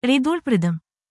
റിദൂൾ പ്രിതം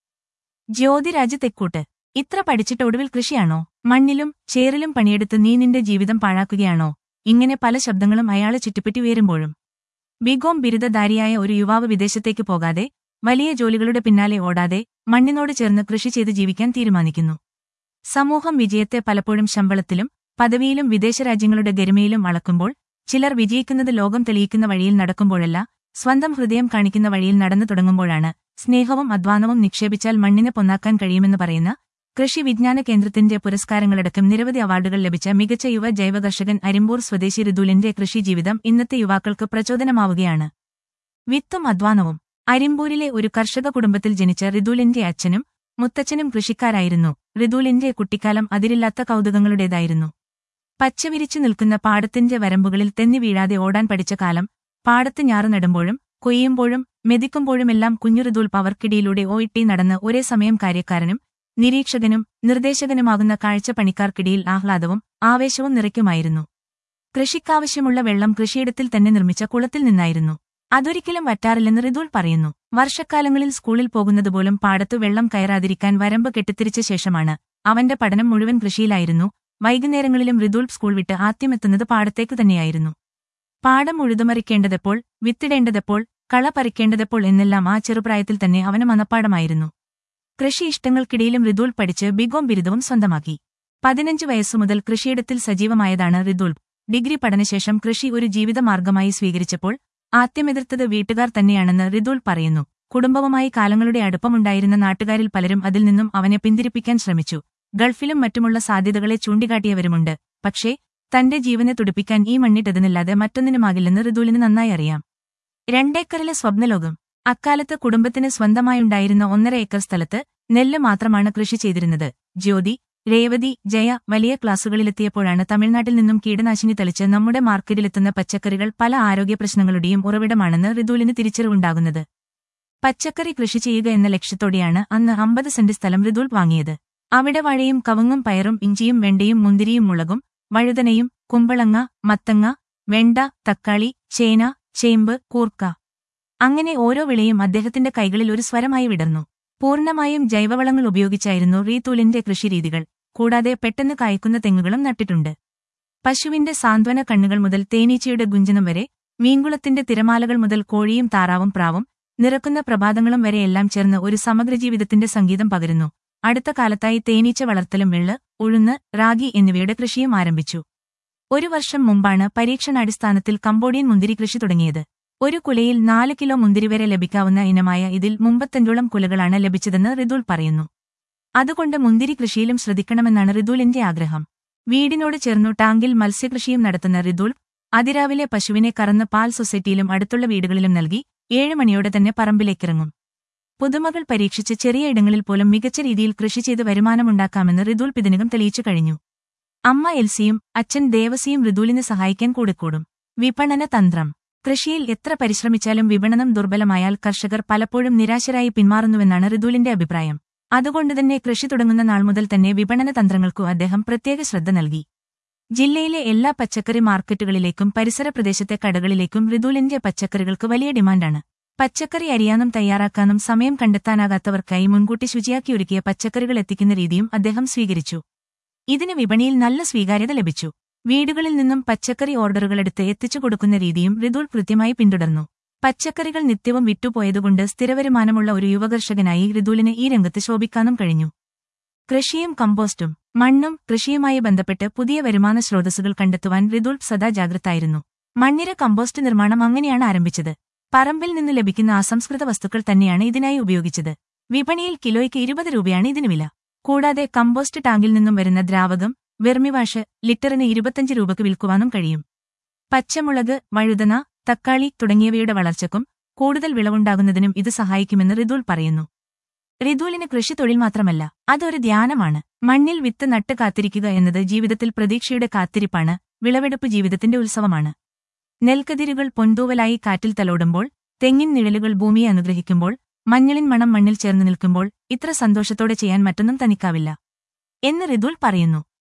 ജ്യോതിരാജ് തെക്കൂട്ട് ഇത്ര പഠിച്ചിട്ട് ഒടുവിൽ കൃഷിയാണോ മണ്ണിലും ചേറിലും പണിയെടുത്ത് നീ നിന്റെ ജീവിതം പാഴാക്കുകയാണോ ഇങ്ങനെ പല ശബ്ദങ്ങളും അയാളെ ചുറ്റിപ്പറ്റി ഉയരുമ്പോഴും ബികോം ബിരുദധാരിയായ ഒരു യുവാവ് വിദേശത്തേക്ക് പോകാതെ വലിയ ജോലികളുടെ പിന്നാലെ ഓടാതെ മണ്ണിനോട് ചേർന്ന് കൃഷി ചെയ്ത് ജീവിക്കാൻ തീരുമാനിക്കുന്നു സമൂഹം വിജയത്തെ പലപ്പോഴും ശമ്പളത്തിലും പദവിയിലും വിദേശരാജ്യങ്ങളുടെ ഗരിമയിലും അളക്കുമ്പോൾ ചിലർ വിജയിക്കുന്നത് ലോകം തെളിയിക്കുന്ന വഴിയിൽ നടക്കുമ്പോഴല്ല സ്വന്തം ഹൃദയം കാണിക്കുന്ന വഴിയിൽ നടന്നു തുടങ്ങുമ്പോഴാണ് സ്നേഹവും അധ്വാനവും നിക്ഷേപിച്ചാൽ മണ്ണിനെ പൊന്നാക്കാൻ കഴിയുമെന്ന് പറയുന്ന കൃഷി വിജ്ഞാന കേന്ദ്രത്തിന്റെ പുരസ്കാരങ്ങളടക്കം നിരവധി അവാർഡുകൾ ലഭിച്ച മികച്ച യുവ ജൈവ കർഷകൻ അരിമ്പൂർ സ്വദേശി ഋതുലിന്റെ കൃഷി ജീവിതം ഇന്നത്തെ യുവാക്കൾക്ക് പ്രചോദനമാവുകയാണ് വിത്തും അധ്വാനവും അരിമ്പൂരിലെ ഒരു കർഷക കുടുംബത്തിൽ ജനിച്ച ഋതുലിന്റെ അച്ഛനും മുത്തച്ഛനും കൃഷിക്കാരായിരുന്നു ഋതുലിന്റെ കുട്ടിക്കാലം അതിരില്ലാത്ത കൗതുകങ്ങളുടേതായിരുന്നു പച്ചവിരിച്ചു നിൽക്കുന്ന പാടത്തിന്റെ വരമ്പുകളിൽ തെന്നി വീഴാതെ ഓടാൻ പഠിച്ച കാലം പാടത്ത് ഞാറു നടുമ്പോഴും കൊയ്യുമ്പോഴും മെതിക്കുമ്പോഴുമെല്ലാം കുഞ്ഞു ഋതുൽ പവർക്കിടിയിലൂടെ ഓയിട്ടി നടന്ന് ഒരേ സമയം കാര്യക്കാരനും നിരീക്ഷകനും നിർദ്ദേശകനുമാകുന്ന കാഴ്ച പണിക്കാർക്കിടയിൽ ആഹ്ലാദവും ആവേശവും നിറയ്ക്കുമായിരുന്നു കൃഷിക്കാവശ്യമുള്ള വെള്ളം കൃഷിയിടത്തിൽ തന്നെ നിർമ്മിച്ച കുളത്തിൽ നിന്നായിരുന്നു അതൊരിക്കലും വറ്റാറില്ലെന്ന് ഋതുൽ പറയുന്നു വർഷക്കാലങ്ങളിൽ സ്കൂളിൽ പോകുന്നതുപോലും പാടത്തു വെള്ളം കയറാതിരിക്കാൻ വരമ്പ് കെട്ടിത്തിരിച്ച ശേഷമാണ് അവന്റെ പഠനം മുഴുവൻ കൃഷിയിലായിരുന്നു വൈകുന്നേരങ്ങളിലും ഋതുൽ സ്കൂൾ വിട്ട് ആദ്യമെത്തുന്നത് പാടത്തേക്കു തന്നെയായിരുന്നു പാടം ഉഴുതുമറിക്കേണ്ടതെപ്പോൾ വിത്തിടേണ്ടതെപ്പോൾ കള പറിക്കേണ്ടതെപ്പോൾ എന്നെല്ലാം ആ ചെറുപ്രായത്തിൽ തന്നെ അവന് മനപ്പാടമായിരുന്നു കൃഷി ഇഷ്ടങ്ങൾക്കിടയിലും ഋതുൽ പഠിച്ച് ബികോം ബിരുദവും സ്വന്തമാക്കി പതിനഞ്ച് വയസ്സുമുതൽ കൃഷിയിടത്തിൽ സജീവമായതാണ് ഋതുൽ ഡിഗ്രി പഠനശേഷം കൃഷി ഒരു ജീവിതമാർഗമായി സ്വീകരിച്ചപ്പോൾ ആദ്യമെതിർത്തത് വീട്ടുകാർ തന്നെയാണെന്ന് ഋതുൽ പറയുന്നു കുടുംബവുമായി കാലങ്ങളുടെ അടുപ്പമുണ്ടായിരുന്ന നാട്ടുകാരിൽ പലരും അതിൽ നിന്നും അവനെ പിന്തിരിപ്പിക്കാൻ ശ്രമിച്ചു ഗൾഫിലും മറ്റുമുള്ള സാധ്യതകളെ ചൂണ്ടിക്കാട്ടിയവരുമുണ്ട് പക്ഷേ തന്റെ ജീവനെ തുടിപ്പിക്കാൻ ഈ മണ്ണിട്ടതിനല്ലാതെ മറ്റൊന്നിനുമാകില്ലെന്ന് ഋതുലിന് നന്നായി അറിയാം രണ്ടേക്കറിലെ സ്വപ്നലോകം അക്കാലത്ത് കുടുംബത്തിന് സ്വന്തമായുണ്ടായിരുന്ന ഒന്നര ഏക്കർ സ്ഥലത്ത് നെല്ല് മാത്രമാണ് കൃഷി ചെയ്തിരുന്നത് ജ്യോതി രേവതി ജയ വലിയ ക്ലാസുകളിലെത്തിയപ്പോഴാണ് തമിഴ്നാട്ടിൽ നിന്നും കീടനാശിനി തളിച്ച് നമ്മുടെ മാർക്കറ്റിലെത്തുന്ന പച്ചക്കറികൾ പല ആരോഗ്യ പ്രശ്നങ്ങളുടെയും ഉറവിടമാണെന്ന് ഋതുലിന് തിരിച്ചറിവുണ്ടാകുന്നത് പച്ചക്കറി കൃഷി ചെയ്യുക എന്ന ലക്ഷ്യത്തോടെയാണ് അന്ന് അമ്പത് സെന്റ് സ്ഥലം ഋതുൽ വാങ്ങിയത് അവിടെ വഴയും കവുങ്ങും പയറും ഇഞ്ചിയും വെണ്ടയും മുന്തിരിയും മുളകും വഴുതനയും കുമ്പളങ്ങ മത്തങ്ങ വെണ്ട തക്കാളി ചേന ചേമ്പ് കൂർക്ക അങ്ങനെ ഓരോ വിളയും അദ്ദേഹത്തിന്റെ കൈകളിൽ ഒരു സ്വരമായി വിടർന്നു പൂർണ്ണമായും ജൈവവളങ്ങൾ ഉപയോഗിച്ചായിരുന്നു റീതൂലിന്റെ കൃഷിരീതികൾ കൂടാതെ പെട്ടെന്ന് കായ്ക്കുന്ന തെങ്ങുകളും നട്ടിട്ടുണ്ട് പശുവിന്റെ സാന്ത്വന കണ്ണുകൾ മുതൽ തേനീച്ചയുടെ ഗുഞ്ചനം വരെ മീൻകുളത്തിന്റെ തിരമാലകൾ മുതൽ കോഴിയും താറാവും പ്രാവും നിറക്കുന്ന പ്രഭാതങ്ങളും വരെയെല്ലാം ചേർന്ന് ഒരു സമഗ്ര ജീവിതത്തിന്റെ സംഗീതം പകരുന്നു അടുത്ത കാലത്തായി തേനീച്ച വളർത്തലും വെള്ള് ഉഴുന്ന് റാഗി എന്നിവയുടെ കൃഷിയും ആരംഭിച്ചു ഒരു വർഷം മുമ്പാണ് പരീക്ഷണാടിസ്ഥാനത്തിൽ കമ്പോഡിയൻ മുന്തിരി കൃഷി തുടങ്ങിയത് ഒരു കുലയിൽ നാല് കിലോ മുന്തിരി വരെ ലഭിക്കാവുന്ന ഇനമായ ഇതിൽ മുമ്പത്തഞ്ചോളം കുലകളാണ് ലഭിച്ചതെന്ന് ഋതുൽ പറയുന്നു അതുകൊണ്ട് മുന്തിരി കൃഷിയിലും ശ്രദ്ധിക്കണമെന്നാണ് ഋതുലിന്റെ ആഗ്രഹം വീടിനോട് ചേർന്നു ടാങ്കിൽ മത്സ്യകൃഷിയും നടത്തുന്ന ഋതുൽ അതിരാവിലെ പശുവിനെ കറന്ന് പാൽ സൊസൈറ്റിയിലും അടുത്തുള്ള വീടുകളിലും നൽകി ഏഴ് മണിയോടെ തന്നെ പറമ്പിലേക്കിറങ്ങും പുതുമകൾ പരീക്ഷിച്ച് ചെറിയ ഇടങ്ങളിൽ പോലും മികച്ച രീതിയിൽ കൃഷി ചെയ്ത് വരുമാനമുണ്ടാക്കാമെന്ന് ഋതുൽ പിതിനകം തെളിയിച്ചു കഴിഞ്ഞു അമ്മ എൽസിയും അച്ഛൻ ദേവസിയും ഋതുലിനെ സഹായിക്കാൻ കൂടെക്കൂടും വിപണന തന്ത്രം കൃഷിയിൽ എത്ര പരിശ്രമിച്ചാലും വിപണനം ദുർബലമായാൽ കർഷകർ പലപ്പോഴും നിരാശരായി പിന്മാറുന്നുവെന്നാണ് ഋതുലിന്റെ അഭിപ്രായം അതുകൊണ്ടുതന്നെ കൃഷി തുടങ്ങുന്ന നാൾ മുതൽ തന്നെ വിപണന തന്ത്രങ്ങൾക്കു അദ്ദേഹം പ്രത്യേക ശ്രദ്ധ നൽകി ജില്ലയിലെ എല്ലാ പച്ചക്കറി മാർക്കറ്റുകളിലേക്കും പരിസര പ്രദേശത്തെ കടകളിലേക്കും ഋതുലിന്റെ പച്ചക്കറികൾക്ക് വലിയ ഡിമാൻഡാണ് പച്ചക്കറി അരിയാനും തയ്യാറാക്കാനും സമയം കണ്ടെത്താനാകാത്തവർക്കായി മുൻകൂട്ടി ശുചിയാക്കി ഒരുക്കിയ പച്ചക്കറികൾ എത്തിക്കുന്ന രീതിയും അദ്ദേഹം സ്വീകരിച്ചു ഇതിന് വിപണിയിൽ നല്ല സ്വീകാര്യത ലഭിച്ചു വീടുകളിൽ നിന്നും പച്ചക്കറി ഓർഡറുകളെടുത്ത് എത്തിച്ചു കൊടുക്കുന്ന രീതിയും ഋതുൽ കൃത്യമായി പിന്തുടർന്നു പച്ചക്കറികൾ നിത്യവും വിറ്റുപോയതുകൊണ്ട് സ്ഥിരവരുമാനമുള്ള ഒരു യുവകർഷകനായി ഋതുലിന് ഈ രംഗത്ത് ശോഭിക്കാനും കഴിഞ്ഞു കൃഷിയും കമ്പോസ്റ്റും മണ്ണും കൃഷിയുമായി ബന്ധപ്പെട്ട് പുതിയ വരുമാന സ്രോതസ്സുകൾ കണ്ടെത്തുവാൻ ഋതുൽ സദാ ജാഗ്രതായിരുന്നു മണ്ണിര കമ്പോസ്റ്റ് നിർമ്മാണം അങ്ങനെയാണ് ആരംഭിച്ചത് പറമ്പിൽ നിന്ന് ലഭിക്കുന്ന അസംസ്കൃത വസ്തുക്കൾ തന്നെയാണ് ഇതിനായി ഉപയോഗിച്ചത് വിപണിയിൽ കിലോയ്ക്ക് ഇരുപത് രൂപയാണ് ഇതിന് വില കൂടാതെ കമ്പോസ്റ്റ് ടാങ്കിൽ നിന്നും വരുന്ന ദ്രാവകം വെർമിവാഷ് ലിറ്ററിന് ഇരുപത്തഞ്ച് രൂപയ്ക്ക് വിൽക്കുവാനും കഴിയും പച്ചമുളക് വഴുതന തക്കാളി തുടങ്ങിയവയുടെ വളർച്ചക്കും കൂടുതൽ വിളവുണ്ടാകുന്നതിനും ഇത് സഹായിക്കുമെന്ന് ഋതുൽ പറയുന്നു ഋതുലിന് കൃഷി തൊഴിൽ മാത്രമല്ല അതൊരു ധ്യാനമാണ് മണ്ണിൽ വിത്ത് നട്ട് കാത്തിരിക്കുക എന്നത് ജീവിതത്തിൽ പ്രതീക്ഷയുടെ കാത്തിരിപ്പാണ് വിളവെടുപ്പ് ജീവിതത്തിന്റെ ഉത്സവമാണ് നെൽക്കതിരുകൾ പൊന്തൂവലായി കാറ്റിൽ തലോടുമ്പോൾ തെങ്ങിൻ നിഴലുകൾ ഭൂമിയെ അനുഗ്രഹിക്കുമ്പോൾ മഞ്ഞളിൻ മണം മണ്ണിൽ ചേർന്ന് നിൽക്കുമ്പോൾ ഇത്ര സന്തോഷത്തോടെ ചെയ്യാൻ മറ്റൊന്നും തനിക്കാവില്ല എന്ന് ഋതുൽ പറയുന്നു